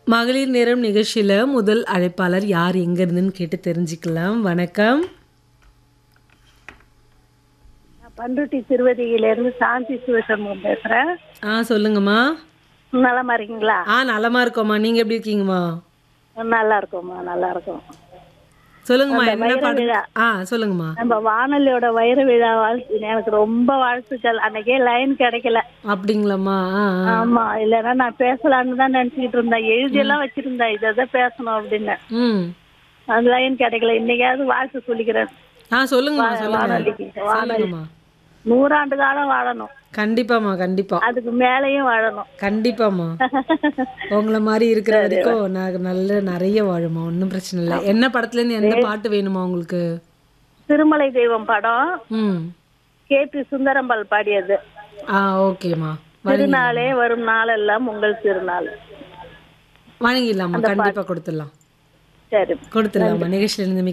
மகளிர் நேரம் நிகழ்ச்சியில் முதல் அழைப்பாளர் யார் எங்க இருந்துன்னு கேட்டு தெரிஞ்சுக்கலாம் வணக்கம் நான் பண்ருட்டி திருவதியிலேருந்து சாந்தி சிவசண்முகம் பேசுகிறேன் ஆ சொல்லுங்கம்மா நலமா இருக்கீங்களா ஆ நலமா இருக்கோம்மா நீங்க எப்படி இருக்கீங்கம்மா நல்லா இருக்கோம்மா நல்லா இருக்கோம் சொல்லுங்கம்மா அந்த என்ன வைர பாடம் விழா. ஆ சொல்லுங்கம்மா நம்ம வானொலியோட வைர விழா வாழ்த்து எனக்கு ரொம்ப வாழ்த்துக்கள் அன்னைக்கே லைன் கிடைக்கல அப்படிங்களாம்மா ஆ ஆ. ஆமா இல்லைன்னா நான் பேசலான்னு தான் நினைச்சுக்கிட்டு இருந்தேன் எழுதியெல்லாம் வச்சிருந்தேன் இதை தான் பேசணும் அப்படின்னு ம் அந்த லைன் கிடைக்கல இன்னைக்காவது வாழ்த்து சொல்லிக்கிறேன் ஆ சொல்லுங்கம்மா சொல்லுங்க வானொலிக்கு வானொலி சொல்லுங்கம்மா நூறாண்டு காலம் வாழணும் கண்டிப்பாம்மா கண்டிப்பா அதுக்கு மேலேயும் வாழணும் கண்டிப்பாம்மா உங்களை மாதிரி இருக்கிற வரைக்கும் நான் நல்ல நிறைய வாழுமா ஒன்றும் பிரச்சனை இல்லை என்ன படத்துல இருந்து எந்த பாட்டு வேணுமா உங்களுக்கு திருமலை தெய்வம் படம் ம் கே பி சுந்தரம்பாள் பாடியது ஆ ஓகேம்மா திருநாளே வரும் நாளெல்லாம் உங்கள் திருநாள் வணங்கிடலாமா கண்டிப்பா கொடுத்துடலாம் சரி கொடுத்துடலாமா நிகழ்ச்சியில இருந்து